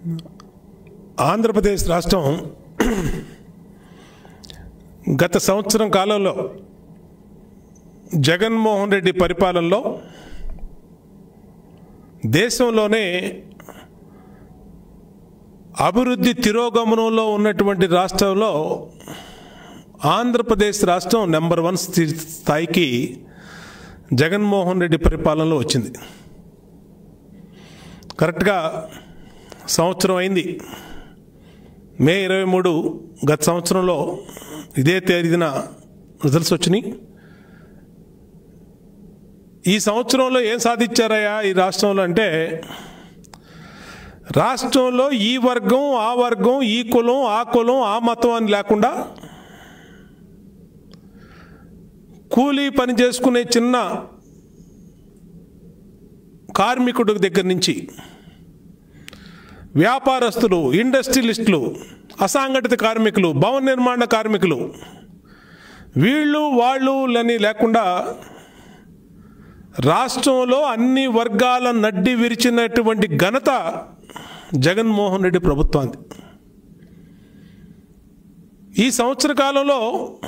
ఆంధ్రప్రదేశ్ రాష్ట్రం గత సంవత్సరం కాలంలో జగన్మోహన్ రెడ్డి పరిపాలనలో దేశంలోనే అభివృద్ధి తిరోగమనంలో ఉన్నటువంటి రాష్ట్రంలో ఆంధ్రప్రదేశ్ రాష్ట్రం నెంబర్ వన్ స్థి- స్థాయికి జగన్మోహన్ రెడ్డి పరిపాలనలో వచ్చింది కరెక్ట్గా సంవత్సరం అయింది మే ఇరవై మూడు గత సంవత్సరంలో ఇదే తేదీన రిజల్ట్స్ వచ్చినాయి ఈ సంవత్సరంలో ఏం సాధించారయ్యా ఈ రాష్ట్రంలో అంటే రాష్ట్రంలో ఈ వర్గం ఆ వర్గం ఈ కులం ఆ కులం ఆ మతం అని లేకుండా కూలీ పని చేసుకునే చిన్న కార్మికుడి దగ్గర నుంచి వ్యాపారస్తులు ఇండస్ట్రియలిస్టులు అసంఘటిత కార్మికులు భవన నిర్మాణ కార్మికులు వీళ్ళు వాళ్ళు అని లేకుండా రాష్ట్రంలో అన్ని వర్గాల నడ్డి విరిచినటువంటి ఘనత జగన్మోహన్ రెడ్డి ప్రభుత్వానికి ఈ సంవత్సర కాలంలో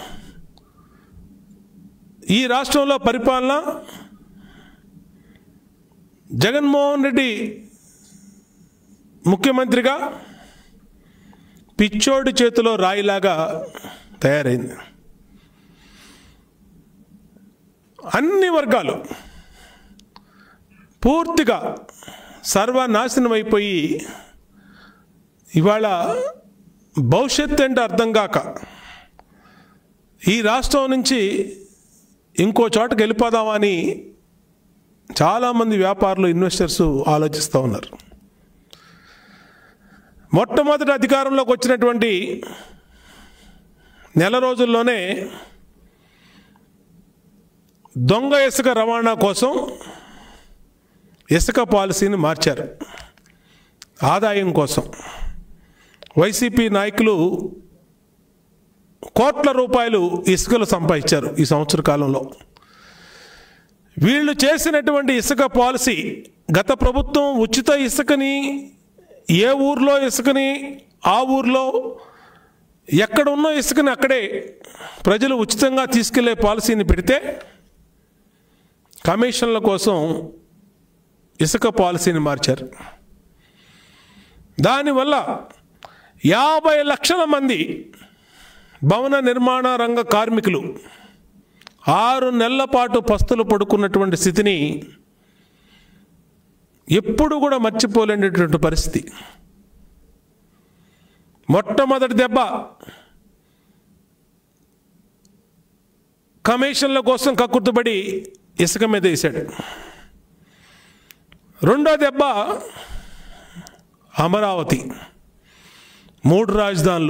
ఈ రాష్ట్రంలో పరిపాలన జగన్మోహన్ రెడ్డి ముఖ్యమంత్రిగా పిచ్చోడి చేతిలో రాయిలాగా తయారైంది అన్ని వర్గాలు పూర్తిగా సర్వనాశనం అయిపోయి ఇవాళ భవిష్యత్తు అంటే అర్థం కాక ఈ రాష్ట్రం నుంచి ఇంకో చోటకి వెళ్ళిపోదామని చాలామంది వ్యాపారులు ఇన్వెస్టర్స్ ఆలోచిస్తూ ఉన్నారు మొట్టమొదటి అధికారంలోకి వచ్చినటువంటి నెల రోజుల్లోనే దొంగ ఇసుక రవాణా కోసం ఇసుక పాలసీని మార్చారు ఆదాయం కోసం వైసీపీ నాయకులు కోట్ల రూపాయలు ఇసుకలు సంపాదించారు ఈ సంవత్సర కాలంలో వీళ్ళు చేసినటువంటి ఇసుక పాలసీ గత ప్రభుత్వం ఉచిత ఇసుకని ఏ ఊర్లో ఇసుకని ఆ ఊర్లో ఎక్కడ ఉన్న ఇసుకని అక్కడే ప్రజలు ఉచితంగా తీసుకెళ్లే పాలసీని పెడితే కమిషన్ల కోసం ఇసుక పాలసీని మార్చారు దానివల్ల యాభై లక్షల మంది భవన నిర్మాణ రంగ కార్మికులు ఆరు నెలల పాటు పస్తులు పడుకున్నటువంటి స్థితిని ఎప్పుడు కూడా మర్చిపోలేనటువంటి పరిస్థితి మొట్టమొదటి దెబ్బ కమిషన్ల కోసం కక్కుర్తుబడి ఇసుక మీద వేశాడు రెండో దెబ్బ అమరావతి మూడు రాజధానులు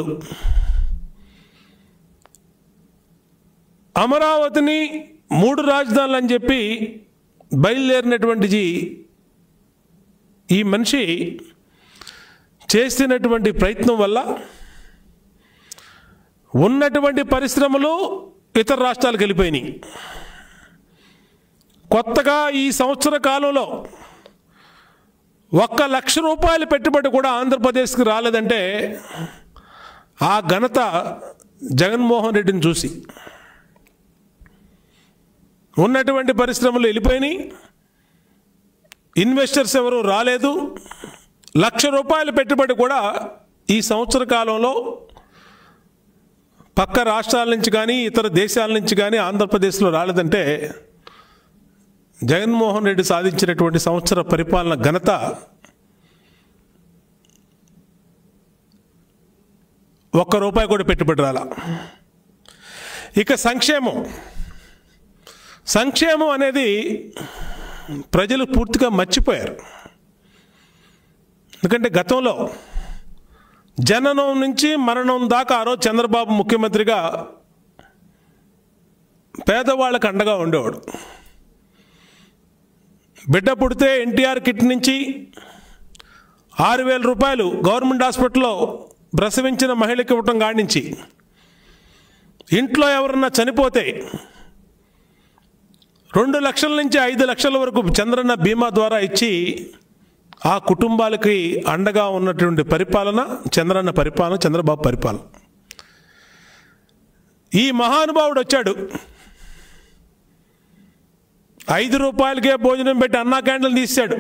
అమరావతిని మూడు రాజధానులు అని చెప్పి బయలుదేరినటువంటి ఈ మనిషి చేసినటువంటి ప్రయత్నం వల్ల ఉన్నటువంటి పరిశ్రమలు ఇతర రాష్ట్రాలకు వెళ్ళిపోయినాయి కొత్తగా ఈ సంవత్సర కాలంలో ఒక్క లక్ష రూపాయల పెట్టుబడి కూడా ఆంధ్రప్రదేశ్కి రాలేదంటే ఆ ఘనత జగన్మోహన్ రెడ్డిని చూసి ఉన్నటువంటి పరిశ్రమలు వెళ్ళిపోయినాయి ఇన్వెస్టర్స్ ఎవరు రాలేదు లక్ష రూపాయల పెట్టుబడి కూడా ఈ సంవత్సర కాలంలో పక్క రాష్ట్రాల నుంచి కానీ ఇతర దేశాల నుంచి కానీ ఆంధ్రప్రదేశ్లో రాలేదంటే జగన్మోహన్ రెడ్డి సాధించినటువంటి సంవత్సర పరిపాలన ఘనత ఒక్క రూపాయి కూడా పెట్టుబడి రాల ఇక సంక్షేమం సంక్షేమం అనేది ప్రజలు పూర్తిగా మర్చిపోయారు ఎందుకంటే గతంలో జననం నుంచి మరణం దాకా ఆ రోజు చంద్రబాబు ముఖ్యమంత్రిగా పేదవాళ్ళకు అండగా ఉండేవాడు బిడ్డ పుడితే ఎన్టీఆర్ కిట్ నుంచి ఆరు వేల రూపాయలు గవర్నమెంట్ హాస్పిటల్లో ప్రసవించిన మహిళకి ఇవ్వటం కానించి ఇంట్లో ఎవరన్నా చనిపోతే రెండు లక్షల నుంచి ఐదు లక్షల వరకు చంద్రన్న బీమా ద్వారా ఇచ్చి ఆ కుటుంబాలకి అండగా ఉన్నటువంటి పరిపాలన చంద్రన్న పరిపాలన చంద్రబాబు పరిపాలన ఈ మహానుభావుడు వచ్చాడు ఐదు రూపాయలకే భోజనం పెట్టి అన్నా క్యాండిల్ తీశాడు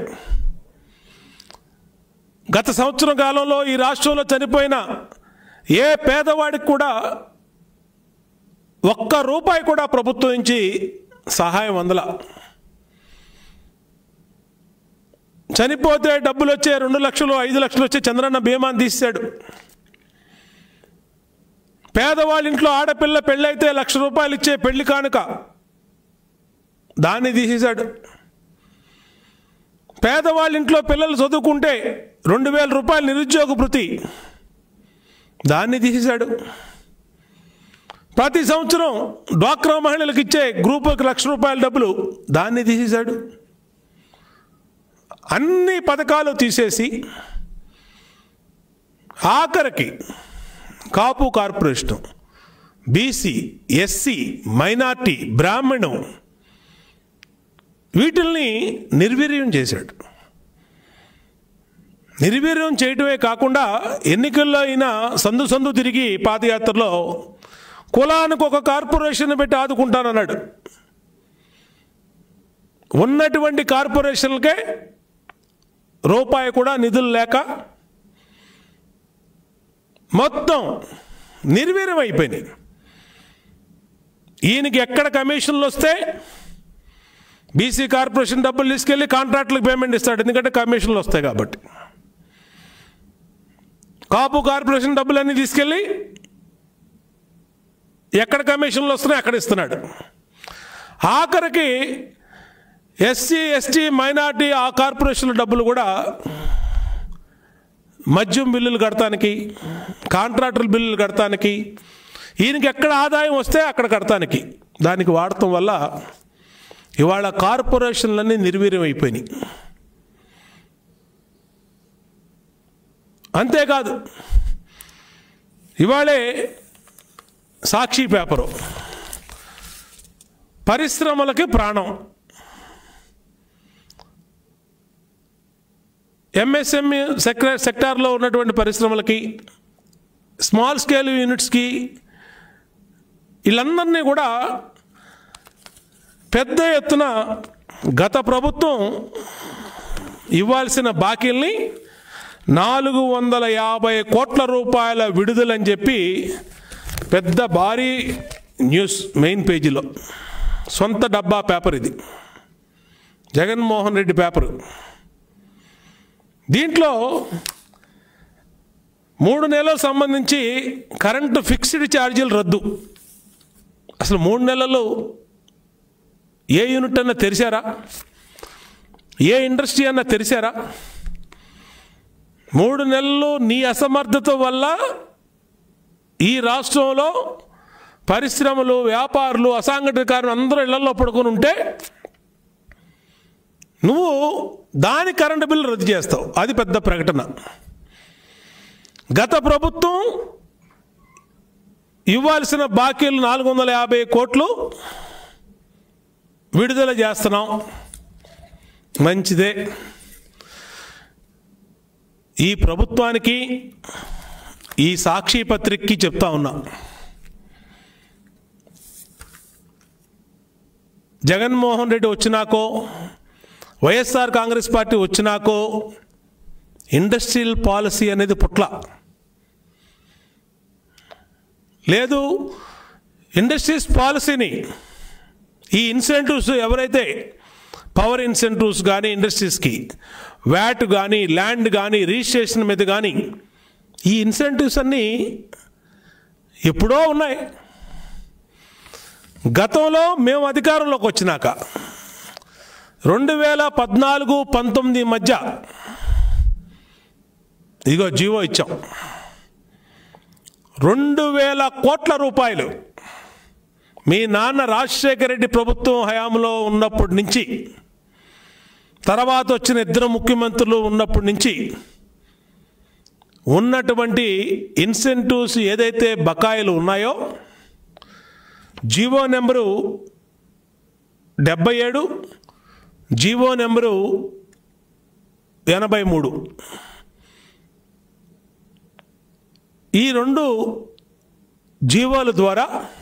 గత సంవత్సరం కాలంలో ఈ రాష్ట్రంలో చనిపోయిన ఏ పేదవాడికి కూడా ఒక్క రూపాయి కూడా ప్రభుత్వం నుంచి సహాయం అందల చనిపోతే డబ్బులు వచ్చే రెండు లక్షలు ఐదు లక్షలు వచ్చే చంద్రన్న బీమాని తీశాడు పేదవాళ్ళ ఇంట్లో ఆడపిల్ల పెళ్ళైతే లక్ష రూపాయలు ఇచ్చే పెళ్లి కానుక దాన్ని తీసేశాడు పేదవాళ్ళ ఇంట్లో పిల్లలు చదువుకుంటే రెండు వేల రూపాయలు నిరుద్యోగ భృతి దాన్ని తీసేశాడు ప్రతి సంవత్సరం డ్వాక్రా మహిళలకు ఇచ్చే గ్రూపుకి లక్ష రూపాయల డబ్బులు దాన్ని తీసేశాడు అన్ని పథకాలు తీసేసి ఆఖరికి Kapu corporation BC SC minority బ్రాహ్మణం వీటిల్ని నిర్వీర్యం చేశాడు నిర్వీర్యం చేయటమే కాకుండా ఎన్నికల్లో అయినా సందు సందు తిరిగి పాదయాత్రలో కులానికి ఒక కార్పొరేషన్ పెట్టి ఆదుకుంటానన్నాడు ఉన్నటువంటి కార్పొరేషన్లకే రూపాయి కూడా నిధులు లేక మొత్తం నిర్వీర్యం అయిపోయినాయి ఈయనకి ఎక్కడ కమిషన్లు వస్తే బీసీ కార్పొరేషన్ డబ్బులు తీసుకెళ్ళి కాంట్రాక్టులకు పేమెంట్ ఇస్తాడు ఎందుకంటే కమిషన్లు వస్తాయి కాబట్టి కాపు కార్పొరేషన్ డబ్బులన్నీ తీసుకెళ్ళి ఎక్కడ కమిషన్లు వస్తున్నాయి అక్కడ ఇస్తున్నాడు ఆఖరికి ఎస్సీ ఎస్టీ మైనార్టీ ఆ కార్పొరేషన్ల డబ్బులు కూడా మద్యం బిల్లులు కడతానికి కాంట్రాక్టర్ బిల్లులు కడతానికి ఈయనకి ఎక్కడ ఆదాయం వస్తే అక్కడ కడతానికి దానికి వాడటం వల్ల ఇవాళ కార్పొరేషన్లన్నీ నిర్వీర్యం అయిపోయినాయి అంతేకాదు ఇవాళే సాక్షి పేపరు పరిశ్రమలకి ప్రాణం ఎంఎస్ఎంఈ సెక్ట సెక్టార్లో ఉన్నటువంటి పరిశ్రమలకి స్మాల్ స్కేల్ యూనిట్స్కి వీళ్ళందరినీ కూడా పెద్ద ఎత్తున గత ప్రభుత్వం ఇవ్వాల్సిన బాకీల్ని నాలుగు వందల యాభై కోట్ల రూపాయల విడుదలని చెప్పి పెద్ద భారీ న్యూస్ మెయిన్ పేజీలో సొంత డబ్బా పేపర్ ఇది జగన్మోహన్ రెడ్డి పేపర్ దీంట్లో మూడు నెలలకు సంబంధించి కరెంటు ఫిక్స్డ్ ఛార్జీలు రద్దు అసలు మూడు నెలలు ఏ యూనిట్ అన్నా తెరిచారా ఏ ఇండస్ట్రీ అన్నా తెరిచారా మూడు నెలలు నీ అసమర్థత వల్ల ఈ రాష్ట్రంలో పరిశ్రమలు వ్యాపారులు అసాంఘటిక కార్మికులు అందరూ ఇళ్లలో పడుకొని ఉంటే నువ్వు దాని కరెంటు బిల్లు రద్దు చేస్తావు అది పెద్ద ప్రకటన గత ప్రభుత్వం ఇవ్వాల్సిన బాకీలు నాలుగు వందల యాభై కోట్లు విడుదల చేస్తున్నాం మంచిదే ఈ ప్రభుత్వానికి ఈ సాక్షి పత్రికకి చెప్తా ఉన్నా జగన్మోహన్ రెడ్డి వచ్చినాకో వైఎస్ఆర్ కాంగ్రెస్ పార్టీ వచ్చినాకో ఇండస్ట్రియల్ పాలసీ అనేది పుట్ల లేదు ఇండస్ట్రీస్ పాలసీని ఈ ఇన్సెంటివ్స్ ఎవరైతే పవర్ ఇన్సెంటివ్స్ కానీ ఇండస్ట్రీస్కి వ్యాట్ కానీ ల్యాండ్ కానీ రిజిస్ట్రేషన్ మీద కానీ ఈ ఇన్సెంటివ్స్ అన్నీ ఎప్పుడో ఉన్నాయి గతంలో మేము అధికారంలోకి వచ్చినాక రెండు వేల పద్నాలుగు పంతొమ్మిది మధ్య ఇదిగో జీవో ఇచ్చాం రెండు వేల కోట్ల రూపాయలు మీ నాన్న రాజశేఖర రెడ్డి ప్రభుత్వం హయాంలో ఉన్నప్పటి నుంచి తర్వాత వచ్చిన ఇద్దరు ముఖ్యమంత్రులు ఉన్నప్పటి నుంచి ఉన్నటువంటి ఇన్సెంటివ్స్ ఏదైతే బకాయిలు ఉన్నాయో జీవో నెంబరు డెబ్బై ఏడు జీవో నెంబరు ఎనభై మూడు ఈ రెండు జీవోల ద్వారా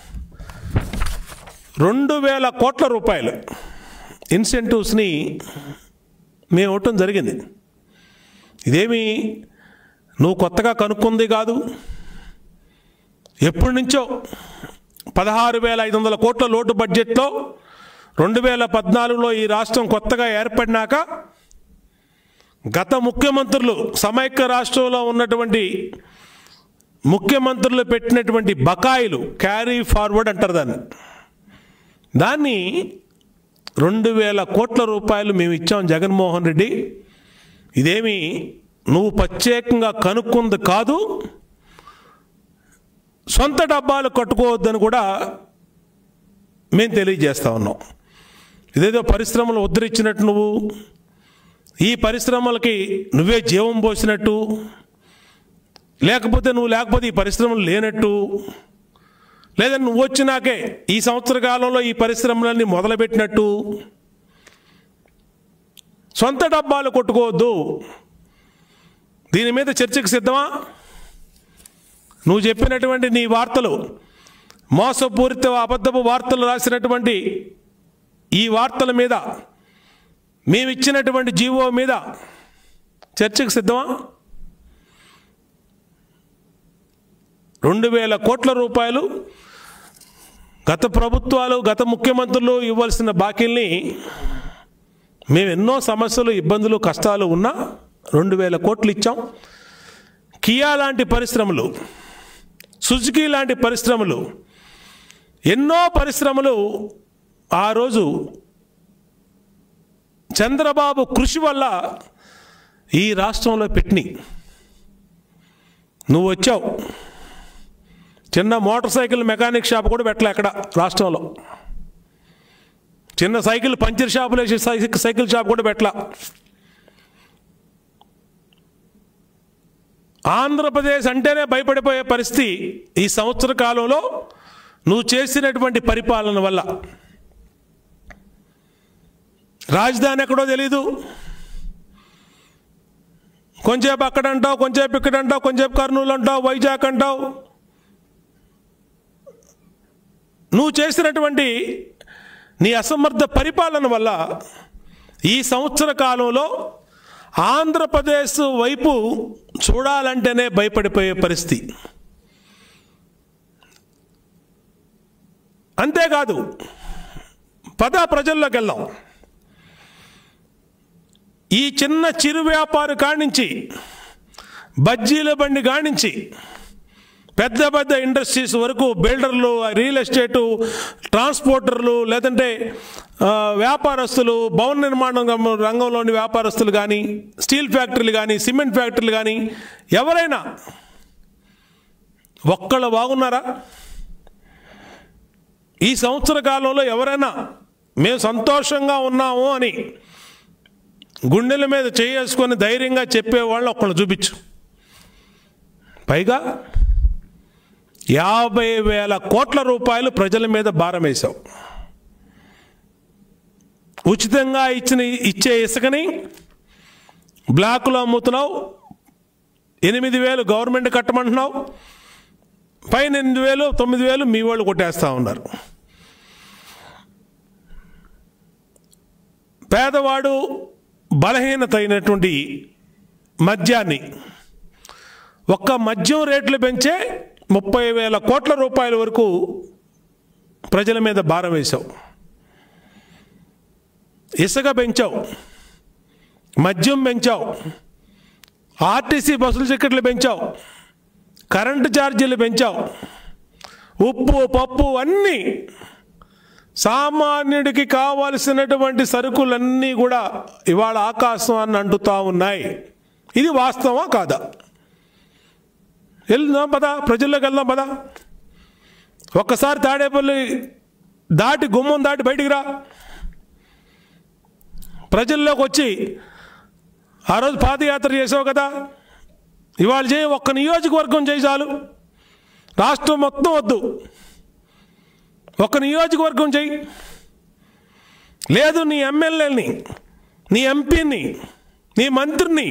రెండు వేల కోట్ల రూపాయలు ఇన్సెంటివ్స్ని మేము ఇవ్వటం జరిగింది ఇదేమి నువ్వు కొత్తగా కనుక్కుంది కాదు ఎప్పటి నుంచో పదహారు వేల ఐదు వందల కోట్ల లోటు బడ్జెట్లో రెండు వేల పద్నాలుగులో ఈ రాష్ట్రం కొత్తగా ఏర్పడినాక గత ముఖ్యమంత్రులు సమైక్య రాష్ట్రంలో ఉన్నటువంటి ముఖ్యమంత్రులు పెట్టినటువంటి బకాయిలు క్యారీ ఫార్వర్డ్ అంటారు దాన్ని దాన్ని రెండు వేల కోట్ల రూపాయలు మేము ఇచ్చాం జగన్మోహన్ రెడ్డి ఇదేమి నువ్వు ప్రత్యేకంగా కనుక్కుంది కాదు సొంత డబ్బాలు కట్టుకోవద్దని కూడా మేము తెలియజేస్తా ఉన్నాం ఇదేదో పరిశ్రమలు ఉద్ధరించినట్టు నువ్వు ఈ పరిశ్రమలకి నువ్వే జీవం పోసినట్టు లేకపోతే నువ్వు లేకపోతే ఈ పరిశ్రమలు లేనట్టు లేదా నువ్వు వచ్చినాకే ఈ సంవత్సర కాలంలో ఈ పరిశ్రమలన్నీ మొదలుపెట్టినట్టు సొంత డబ్బాలు కొట్టుకోవద్దు దీని మీద చర్చకు సిద్ధమా నువ్వు చెప్పినటువంటి నీ వార్తలు మోసపూరిత అబద్ధపు వార్తలు రాసినటువంటి ఈ వార్తల మీద మేమిచ్చినటువంటి జీవో మీద చర్చకు సిద్ధమా రెండు వేల కోట్ల రూపాయలు గత ప్రభుత్వాలు గత ముఖ్యమంత్రులు ఇవ్వాల్సిన బాకీల్ని మేము ఎన్నో సమస్యలు ఇబ్బందులు కష్టాలు ఉన్నా రెండు వేల కోట్లు ఇచ్చాం కియా లాంటి పరిశ్రమలు సుజుకి లాంటి పరిశ్రమలు ఎన్నో పరిశ్రమలు ఆ రోజు చంద్రబాబు కృషి వల్ల ఈ రాష్ట్రంలో పెట్టినాయి నువ్వు వచ్చావు చిన్న మోటార్ సైకిల్ మెకానిక్ షాప్ కూడా పెట్టలే అక్కడ రాష్ట్రంలో చిన్న సైకిల్ పంచర్ షాపులు వేసి సై- సైకిల్ షాప్ కూడా పెట్టలా ఆంధ్రప్రదేశ్ అంటేనే భయపడిపోయే పరిస్థితి ఈ సంవత్సర కాలంలో నువ్వు చేసినటువంటి పరిపాలన వల్ల రాజధాని ఎక్కడో తెలీదు కొంచెంసేపు అక్కడ అంటావు కొంచెంసేపు ఇక్కడ అంటావు కొంచెంసేపు కర్నూలు అంటావు వైజాగ్ అంటావు నువ్వు చేసినటువంటి నీ అసమర్థ పరిపాలన వల్ల ఈ సంవత్సర కాలంలో ఆంధ్రప్రదేశ్ వైపు చూడాలంటేనే భయపడిపోయే పరిస్థితి అంతేకాదు పద ప్రజల్లోకి వెళ్దాం ఈ చిన్న చిరు వ్యాపారి కానించి బజ్జీల బండి కానించి పెద్ద పెద్ద ఇండస్ట్రీస్ వరకు బిల్డర్లు రియల్ ఎస్టేటు ట్రాన్స్పోర్టర్లు లేదంటే ఆ, వ్యాపారస్తులు భవన నిర్మాణం రంగ- రంగంలోని వ్యాపారస్తులు కానీ స్టీల్ ఫ్యాక్టరీలు కానీ సిమెంట్ ఫ్యాక్టరీలు కానీ ఎవరైనా ఒక్కళ్ళు బాగున్నారా ఈ సంవత్సర కాలంలో ఎవరైనా మేము సంతోషంగా ఉన్నాము అని గుండెల మీద చేసుకొని ధైర్యంగా చెప్పేవాళ్ళు ఒక్కళ్ళు చూపించు పైగా యాభై వేల కోట్ల రూపాయలు ప్రజల మీద భారం వేశావు ఉచితంగా ఇచ్చిన ఇచ్చే ఇసుకని బ్లాకులో అమ్ముతున్నావు ఎనిమిది వేలు గవర్నమెంట్ కట్టమంటున్నావు పైన ఎనిమిది వేలు తొమ్మిది వేలు మీ వాళ్ళు కొట్టేస్తా ఉన్నారు పేదవాడు బలహీనత అయినటువంటి మద్యాన్ని ఒక్క మద్యం రేట్లు పెంచే ముప్పై వేల కోట్ల రూపాయల వరకు ప్రజల మీద భారం వేశావు ఇసుక పెంచావు మద్యం పెంచావు ఆర్టీసీ బస్సుల టికెట్లు పెంచావు కరెంటు ఛార్జీలు పెంచావు ఉప్పు పప్పు అన్నీ సామాన్యుడికి కావలసినటువంటి సరుకులన్నీ కూడా ఇవాళ ఆకాశం అంటుతా ఉన్నాయి ఇది వాస్తవా కాదా వెళ్దాం పదా ప్రజల్లోకి వెళ్దాం పదా ఒక్కసారి తాడేపల్లి దాటి గుమ్మం దాటి బయటికి రా ప్రజల్లోకి వచ్చి ఆ రోజు పాదయాత్ర చేసావు కదా ఇవాళ చేయి ఒక్క నియోజకవర్గం చేయి చాలు రాష్ట్రం మొత్తం వద్దు ఒక నియోజకవర్గం చెయ్యి లేదు నీ ఎమ్మెల్యేని నీ ఎంపీని నీ మంత్రిని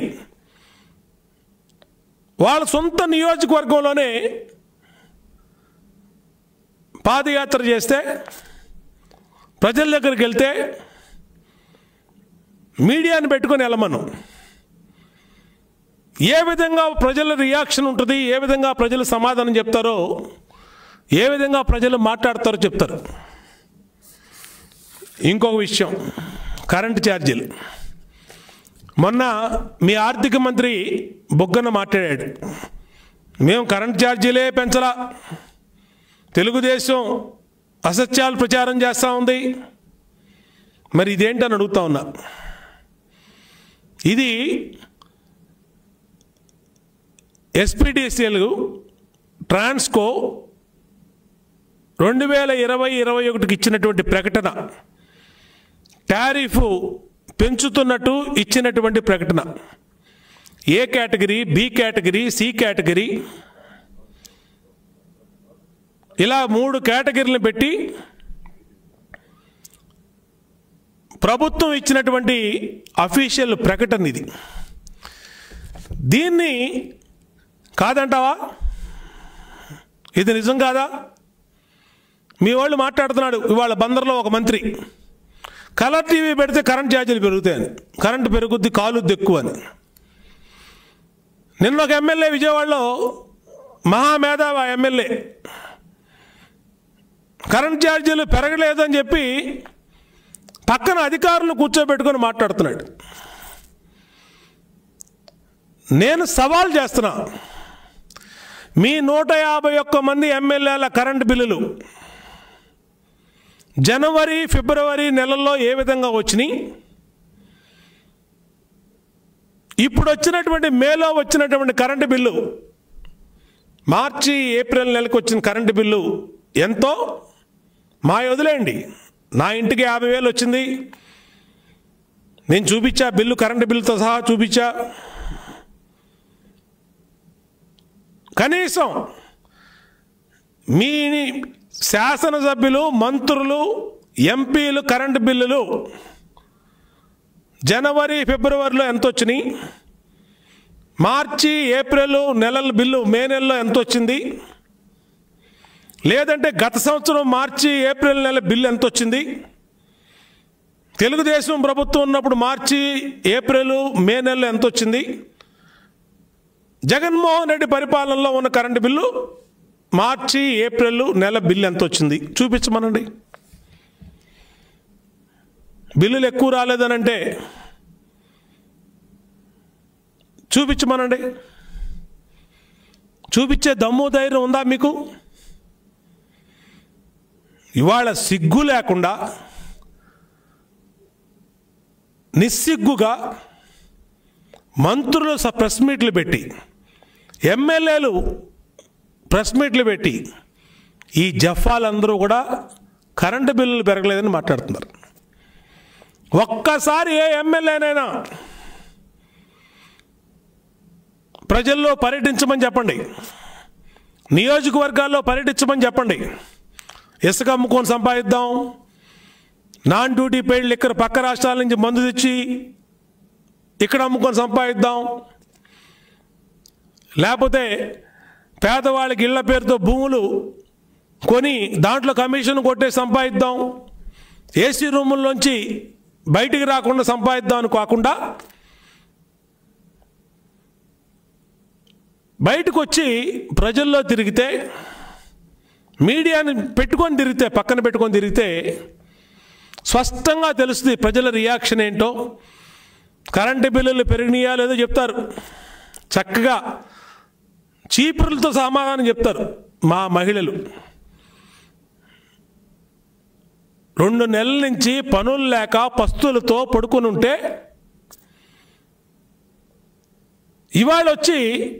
వాళ్ళ సొంత నియోజకవర్గంలోనే పాదయాత్ర చేస్తే ప్రజల దగ్గరికి వెళ్తే మీడియాని పెట్టుకొని వెళ్ళమను ఏ విధంగా ప్రజల రియాక్షన్ ఉంటుంది ఏ విధంగా ప్రజలు సమాధానం చెప్తారో ఏ విధంగా ప్రజలు మాట్లాడతారో చెప్తారు ఇంకొక విషయం కరెంటు ఛార్జీలు మొన్న మీ ఆర్థిక మంత్రి బొగ్గన మాట్లాడాడు మేము కరెంట్ ఛార్జీలే పెంచలా తెలుగుదేశం అసత్యాలు ప్రచారం చేస్తూ ఉంది మరి ఇదేంటని అడుగుతా ఉన్నా ఇది ఎస్పీడిసిఎల్ ట్రాన్స్కో రెండు వేల ఇరవై ఇరవై ఒకటికి ఇచ్చినటువంటి ప్రకటన టారిఫ్ పెంచుతున్నట్టు ఇచ్చినటువంటి ప్రకటన A category B category C category ఇలా మూడు కేటగిరీలను పెట్టి ప్రభుత్వం ఇచ్చినటువంటి అఫీషియల్ ప్రకటన ఇది దీన్ని కాదంటావా ఇది నిజం కాదా మీ వాళ్ళు మాట్లాడుతున్నాడు ఇవాళ బందర్లో ఒక మంత్రి కలర్ టీవీ పెడితే కరెంట్ ఛార్జీలు పెరుగుతాయని కరెంటు పెరుగుద్ది కాలుద్ది ఎక్కువ అని నిన్న ఒక ఎమ్మెల్యే విజయవాడలో మహామేధావి ఆ ఎమ్మెల్యే కరెంట్ ఛార్జీలు పెరగలేదు అని చెప్పి పక్కన అధికారులను కూర్చోబెట్టుకొని మాట్లాడుతున్నాడు నేను సవాల్ చేస్తున్నా మీ నూట యాభై ఒక్క మంది ఎమ్మెల్యేల కరెంటు బిల్లులు జనవరి ఫిబ్రవరి నెలల్లో ఏ విధంగా వచ్చినాయి ఇప్పుడు వచ్చినటువంటి మేలో వచ్చినటువంటి కరెంటు బిల్లు మార్చి ఏప్రిల్ నెలకు వచ్చిన కరెంటు బిల్లు ఎంతో మా వదిలేయండి నా ఇంటికి యాభై వేలు వచ్చింది నేను చూపించా బిల్లు కరెంటు బిల్లుతో సహా చూపించా కనీసం మీ శాసనసభ్యులు మంత్రులు ఎంపీలు కరెంటు బిల్లులు జనవరి ఫిబ్రవరిలో ఎంత వచ్చినాయి మార్చి ఏప్రిల్ నెలల బిల్లు మే నెలలో ఎంత వచ్చింది లేదంటే గత సంవత్సరం మార్చి ఏప్రిల్ నెల బిల్లు ఎంత వచ్చింది తెలుగుదేశం ప్రభుత్వం ఉన్నప్పుడు మార్చి ఏప్రిల్ మే నెలలో ఎంత వచ్చింది జగన్మోహన్ రెడ్డి పరిపాలనలో ఉన్న కరెంటు బిల్లు మార్చి ఏప్రిల్ నెల బిల్లు ఎంత వచ్చింది చూపించమనండి బిల్లులు ఎక్కువ రాలేదనంటే చూపించమనండి చూపించే దమ్ము ధైర్యం ఉందా మీకు ఇవాళ సిగ్గు లేకుండా నిస్సిగ్గుగా మంత్రులు స- ప్రెస్ మీట్లు పెట్టి ఎమ్మెల్యేలు ప్రెస్ మీట్లు పెట్టి ఈ జఫాలందరూ కూడా కరెంటు బిల్లులు పెరగలేదని మాట్లాడుతున్నారు ఒక్కసారి ఏ ఎమ్మెల్యేనైనా ప్రజల్లో పర్యటించమని చెప్పండి నియోజకవర్గాల్లో పర్యటించమని చెప్పండి ఇసుక అమ్ముకొని సంపాదిద్దాం నాన్ డ్యూటీ పెయిడ్ ఇక్కడ పక్క రాష్ట్రాల నుంచి మందు తెచ్చి ఇక్కడ అమ్ముకొని సంపాదిద్దాం లేకపోతే పేదవాళ్ళకి ఇళ్ల పేరుతో భూములు కొని దాంట్లో కమిషన్ కొట్టే సంపాదిద్దాం ఏసీ రూముల్లోంచి బయటికి రాకుండా సంపాదిద్దాం అని కాకుండా బయటకు వచ్చి ప్రజల్లో తిరిగితే మీడియాని పెట్టుకొని తిరిగితే పక్కన పెట్టుకొని తిరిగితే స్పష్టంగా తెలుస్తుంది ప్రజల రియాక్షన్ ఏంటో కరెంటు బిల్లులు పెరిగినాయా లేదో చెప్తారు చక్కగా చీపురులతో సమాధానం చెప్తారు మా మహిళలు రెండు నెలల నుంచి పనులు లేక పస్తులతో పడుకొని ఉంటే ఇవాళ వచ్చి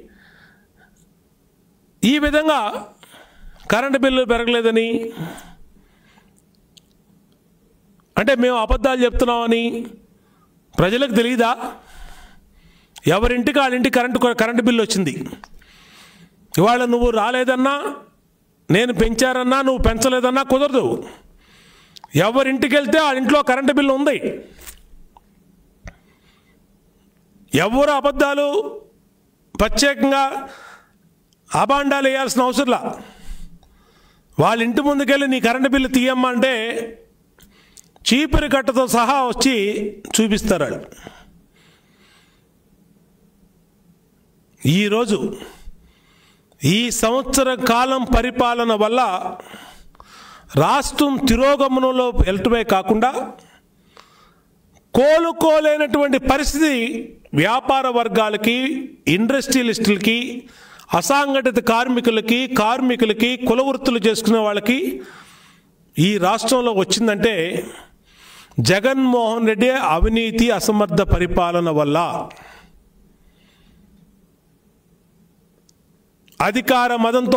ఈ విధంగా కరెంటు బిల్లు పెరగలేదని అంటే మేము అబద్ధాలు చెప్తున్నామని ప్రజలకు తెలియదా ఎవరింటికి వాళ్ళ ఇంటికి కరెంటు కరెంటు బిల్లు వచ్చింది ఇవాళ నువ్వు రాలేదన్నా నేను పెంచారన్నా నువ్వు పెంచలేదన్నా కుదరదు ఎవరింటికి వెళ్తే ఆ ఇంట్లో కరెంటు బిల్లు ఉంది ఎవరు అబద్ధాలు ప్రత్యేకంగా అబాండాలు వేయాల్సిన అవసరంలా వాళ్ళ ఇంటి ముందుకెళ్ళి నీ కరెంటు బిల్లు తీయమ్మా అంటే చీపురి కట్టతో సహా వచ్చి చూపిస్తారు వాళ్ళు ఈరోజు ఈ సంవత్సర కాలం పరిపాలన వల్ల రాష్ట్రం తిరోగమనంలో వెళ్ళటమే కాకుండా కోలుకోలేనటువంటి పరిస్థితి వ్యాపార వర్గాలకి ఇండస్ట్రియలిస్టులకి అసంఘటిత కార్మికులకి కార్మికులకి కుల వృత్తులు చేసుకునే వాళ్ళకి ఈ రాష్ట్రంలో వచ్చిందంటే జగన్మోహన్ రెడ్డి అవినీతి అసమర్థ పరిపాలన వల్ల అధికార మదంతో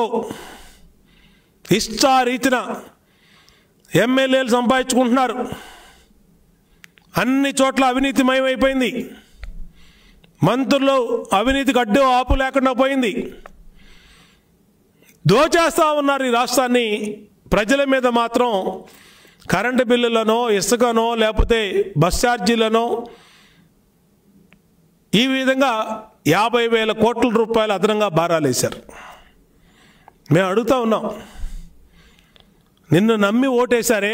ఇష్టారీతిన ఎమ్మెల్యేలు సంపాదించుకుంటున్నారు అన్ని చోట్ల అవినీతిమయమైపోయింది మంత్రులు అవినీతికి అడ్డు ఆపు లేకుండా పోయింది దోచేస్తా ఉన్నారు ఈ రాష్ట్రాన్ని ప్రజల మీద మాత్రం కరెంటు బిల్లులనో ఇసుకనో లేకపోతే బస్ ఛార్జీలనో ఈ విధంగా యాభై వేల కోట్ల రూపాయలు అదనంగా భారాలు వేశారు మేము అడుగుతా ఉన్నాం నిన్ను నమ్మి ఓటేశారే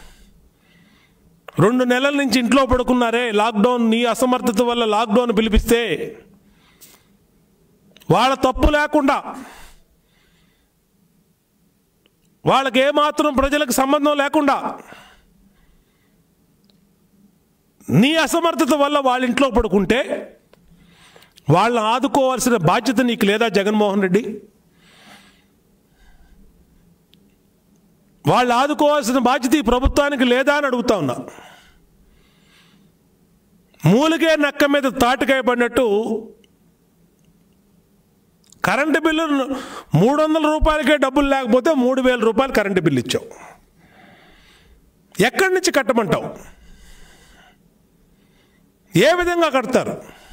రెండు నెలల నుంచి ఇంట్లో పడుకున్నారే లాక్డౌన్ నీ అసమర్థత వల్ల లాక్డౌన్ పిలిపిస్తే వాళ్ళ తప్పు లేకుండా వాళ్ళకి ఏమాత్రం ప్రజలకు సంబంధం లేకుండా నీ అసమర్థత వల్ల వాళ్ళ ఇంట్లో పడుకుంటే వాళ్ళని ఆదుకోవాల్సిన బాధ్యత నీకు లేదా జగన్మోహన్ రెడ్డి వాళ్ళు ఆదుకోవాల్సిన బాధ్యత ఈ ప్రభుత్వానికి లేదా అని అడుగుతా ఉన్నా మూలిగే నక్క మీద తాటికాయ పడినట్టు కరెంటు బిల్లు మూడు వందల రూపాయలకే డబ్బులు లేకపోతే మూడు వేల రూపాయలు కరెంటు బిల్లు ఇచ్చావు ఎక్కడి నుంచి కట్టమంటావు ఏ విధంగా కడతారు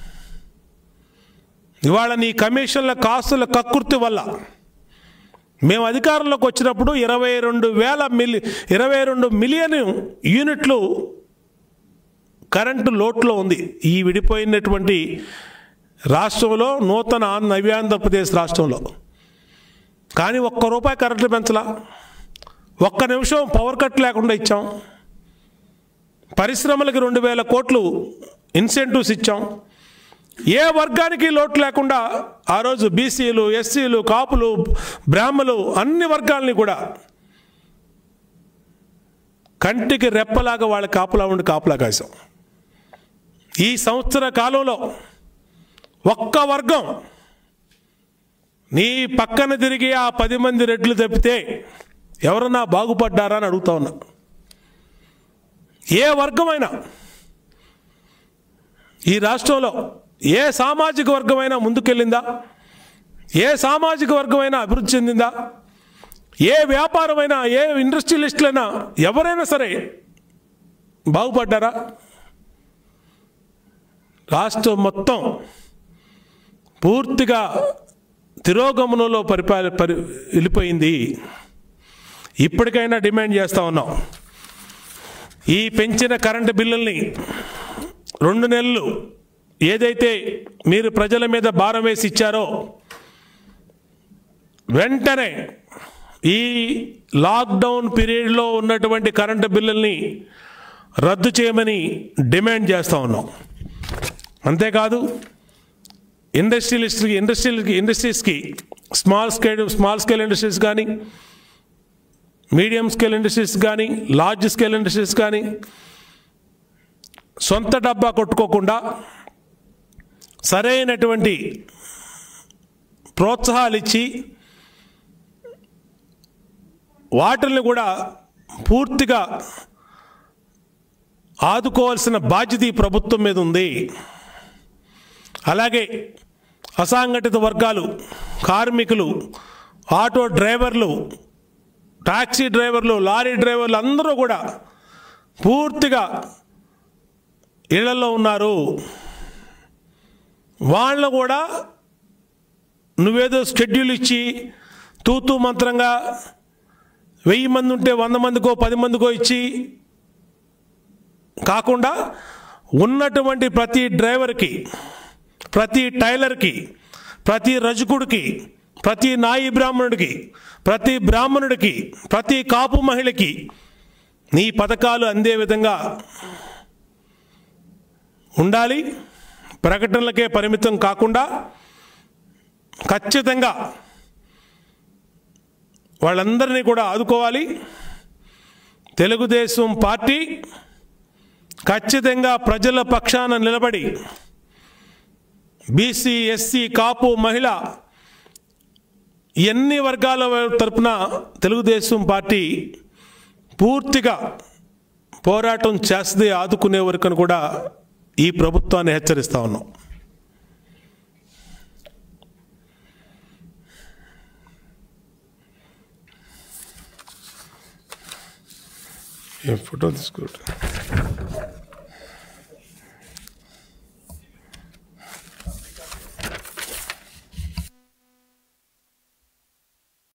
ఇవాళ నీ కమిషన్ల కాస్తుల కక్కుర్తి వల్ల మేము అధికారంలోకి వచ్చినప్పుడు ఇరవై రెండు వేల మిలి ఇరవై రెండు మిలియన్ యూనిట్లు కరెంటు లోట్లో ఉంది ఈ విడిపోయినటువంటి రాష్ట్రంలో నూతన నవ్యాంధ్రప్రదేశ్ రాష్ట్రంలో కానీ ఒక్క రూపాయి కరెంటు పెంచలా ఒక్క నిమిషం పవర్ కట్ లేకుండా ఇచ్చాం పరిశ్రమలకి రెండు వేల కోట్లు ఇన్సెంటివ్స్ ఇచ్చాం ఏ వర్గానికి లోటు లేకుండా ఆ రోజు బీసీలు ఎస్సీలు కాపులు బ్రాహ్మలు అన్ని వర్గాలని కూడా కంటికి రెప్పలాగా వాళ్ళ కాపులా ఉండి కాపులా కాసాం ఈ సంవత్సర కాలంలో ఒక్క వర్గం నీ పక్కన తిరిగి ఆ పది మంది రెడ్లు తప్పితే ఎవరన్నా బాగుపడ్డారా అని అడుగుతా ఉన్నా ఏ వర్గమైనా ఈ రాష్ట్రంలో ఏ సామాజిక వర్గమైనా ముందుకెళ్ళిందా ఏ సామాజిక వర్గమైనా అభివృద్ధి చెందిందా ఏ వ్యాపారమైనా ఏ ఇండస్ట్రియలిస్టులైనా ఎవరైనా సరే బాగుపడ్డారా రాష్ట్రం మొత్తం పూర్తిగా తిరోగమనంలో పరిపాల పరి వెళ్ళిపోయింది ఇప్పటికైనా డిమాండ్ చేస్తూ ఉన్నాం ఈ పెంచిన కరెంటు బిల్లుల్ని రెండు నెలలు ఏదైతే మీరు ప్రజల మీద భారం వేసి ఇచ్చారో వెంటనే ఈ లాక్డౌన్ పీరియడ్లో ఉన్నటువంటి కరెంటు బిల్లుల్ని రద్దు చేయమని డిమాండ్ చేస్తూ ఉన్నాం అంతేకాదు ఇండస్ట్రియలిస్ట్కి ఇండస్ట్రియల్కి ఇండస్ట్రీస్కి small scale small scale industries కానీ మీడియం స్కేల్ ఇండస్ట్రీస్ కానీ లార్జ్ స్కేల్ ఇండస్ట్రీస్ కానీ సొంత డబ్బా కొట్టుకోకుండా సరైనటువంటి ప్రోత్సాహాలు ఇచ్చి వాటిల్ని కూడా పూర్తిగా ఆదుకోవాల్సిన బాధ్యత ఈ ప్రభుత్వం మీద ఉంది అలాగే అసంఘటిత వర్గాలు కార్మికులు ఆటో డ్రైవర్లు టాక్సీ డ్రైవర్లు లారీ డ్రైవర్లు అందరూ కూడా పూర్తిగా ఇళ్లలో ఉన్నారు వాళ్ళు కూడా నువ్వేదో షెడ్యూల్ ఇచ్చి తూతూ మంత్రంగా వెయ్యి మంది ఉంటే వంద మందికో పది మందికో ఇచ్చి కాకుండా ఉన్నటువంటి ప్రతి డ్రైవర్కి ప్రతి టైలర్కి ప్రతి రజకుడికి ప్రతి నాయి బ్రాహ్మణుడికి ప్రతి బ్రాహ్మణుడికి ప్రతి కాపు మహిళకి నీ పథకాలు అందే విధంగా ఉండాలి ప్రకటనలకే పరిమితం కాకుండా ఖచ్చితంగా వాళ్ళందరినీ కూడా ఆదుకోవాలి తెలుగుదేశం పార్టీ ఖచ్చితంగా ప్రజల పక్షాన నిలబడి బీసీ ఎస్సీ కాపు మహిళ ఎన్ని వర్గాల తరపున తెలుగుదేశం పార్టీ పూర్తిగా పోరాటం చేస్తే ఆదుకునే వరకును కూడా ఈ ప్రభుత్వాన్ని హెచ్చరిస్తా ఉన్నాం ఫోటో తీసుకోండి